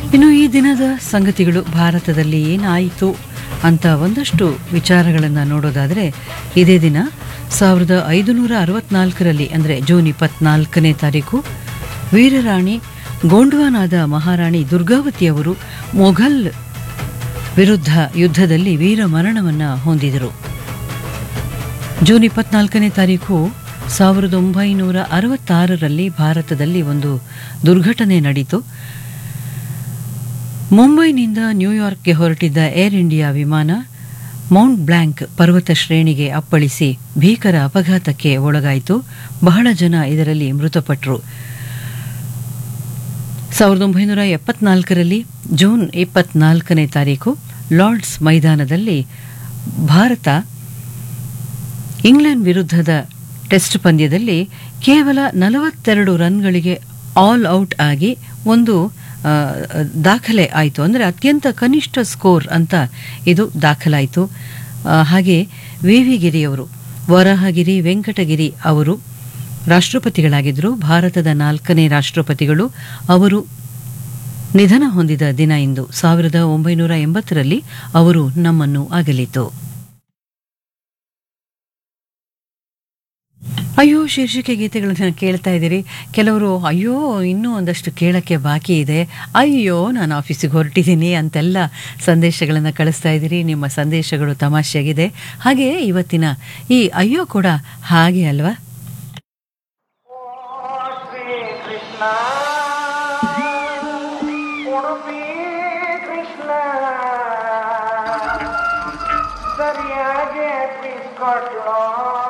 ಇನ್ನು ಈ ದಿನದ ಸಂಗತಿಗಳು ಭಾರತದಲ್ಲಿ ಏನಾಯಿತು ಅಂತ ಒಂದಷ್ಟು ವಿಚಾರಗಳನ್ನು ನೋಡೋದಾದರೆ ಇದೇ ದಿನ ಸಾವಿರದ ಐದುನೂರ ಅರವತ್ನಾಲ್ಕರಲ್ಲಿ ಅಂದರೆ ಜೂನ್ ಇಪ್ಪತ್ನಾಲ್ಕನೇ ತಾರೀಕು ವೀರರಾಣಿ ಗೋಂಡ್ವಾನಾದ ಮಹಾರಾಣಿ ದುರ್ಗಾವತಿಯವರು ಮೊಘಲ್ ವಿರುದ್ಧ ಯುದ್ಧದಲ್ಲಿ ವೀರ ಮರಣವನ್ನು ಹೊಂದಿದರು ಜೂನ್ ಇಪ್ಪತ್ನಾಲ್ಕನೇ ತಾರೀಕು ಸಾವಿರದ ಒಂಬೈನೂರ ಅರವತ್ತಾರರಲ್ಲಿ ಭಾರತದಲ್ಲಿ ಒಂದು ದುರ್ಘಟನೆ ನಡೀತು ಮುಂಬೈನಿಂದ ನ್ಯೂಯಾರ್ಕ್ಗೆ ಹೊರಟಿದ್ದ ಏರ್ ಇಂಡಿಯಾ ವಿಮಾನ ಮೌಂಟ್ ಬ್ಲ್ಯಾಂಕ್ ಪರ್ವತ ಶ್ರೇಣಿಗೆ ಅಪ್ಪಳಿಸಿ ಭೀಕರ ಅಪಘಾತಕ್ಕೆ ಒಳಗಾಯಿತು ಬಹಳ ಜನ ಇದರಲ್ಲಿ ಮೃತಪಟ್ಟರು ಸಾವಿರದ ಒಂಬೈನೂರ ಎಪ್ಪತ್ನಾಲ್ಕರಲ್ಲಿ ಜೂನ್ ಇಪ್ಪತ್ನಾಲ್ಕನೇ ತಾರೀಕು ಲಾರ್ಡ್ಸ್ ಮೈದಾನದಲ್ಲಿ ಭಾರತ ಇಂಗ್ಲೆಂಡ್ ವಿರುದ್ಧದ ಟೆಸ್ಟ್ ಪಂದ್ಯದಲ್ಲಿ ಕೇವಲ ನಲವತ್ತೆರಡು ರನ್ಗಳಿಗೆ ಆಲ್ ಔಟ್ ಆಗಿ ಒಂದು ಆ, ದಾಖಲೆ ಆಯಿತು ಅಂದರೆ ಅತ್ಯಂತ ಕನಿಷ್ಠ ಸ್ಕೋರ್ ಅಂತ ಇದು ದಾಖಲಾಯಿತು ಆ, ಹಾಗೆ ವಿ ವಿ ಗಿರಿಯವರು ವರಾಹಗಿರಿ ವೆಂಕಟಗಿರಿ ಅವರು ರಾಷ್ಟ್ರಪತಿಗಳಾಗಿದ್ದರು ಭಾರತದ ನಾಲ್ಕನೇ ರಾಷ್ಟ್ರಪತಿಗಳು ಅವರು ನಿಧನ ಹೊಂದಿದ ದಿನ ಇಂದು ಸಾವಿರದ ಒಂಬೈನೂರ ಎಂಬತ್ತರಲ್ಲಿ ಅವರು ನಮ್ಮನ್ನು ಅಗಲಿತು ಅಯ್ಯೋ ಶೀರ್ಷಿಕೆ ಗೀತೆಗಳನ್ನು ಕೇಳ್ತಾ ಇದ್ದೀರಿ ಕೆಲವರು ಅಯ್ಯೋ ಇನ್ನೂ ಒಂದಷ್ಟು ಕೇಳಕ್ಕೆ ಬಾಕಿ ಇದೆ ಅಯ್ಯೋ ನಾನು ಆಫೀಸಿಗೆ ಹೊರಟಿದ್ದೀನಿ ಅಂತೆಲ್ಲ ಸಂದೇಶಗಳನ್ನು ಕಳಿಸ್ತಾ ಇದ್ದೀರಿ ನಿಮ್ಮ ಸಂದೇಶಗಳು ತಮಾಷೆಯಾಗಿದೆ ಹಾಗೆಯೇ ಇವತ್ತಿನ ಈ ಅಯ್ಯೋ ಕೂಡ ಹಾಗೆ ಅಲ್ವಾ ಶ್ರೀ ಕೃಷ್ಣ ಉಡುಪಿ ಕೃಷ್ಣ ಸರಿಯಾಗಿ ಬಿಸ್ಕೊಟ್ಲೋ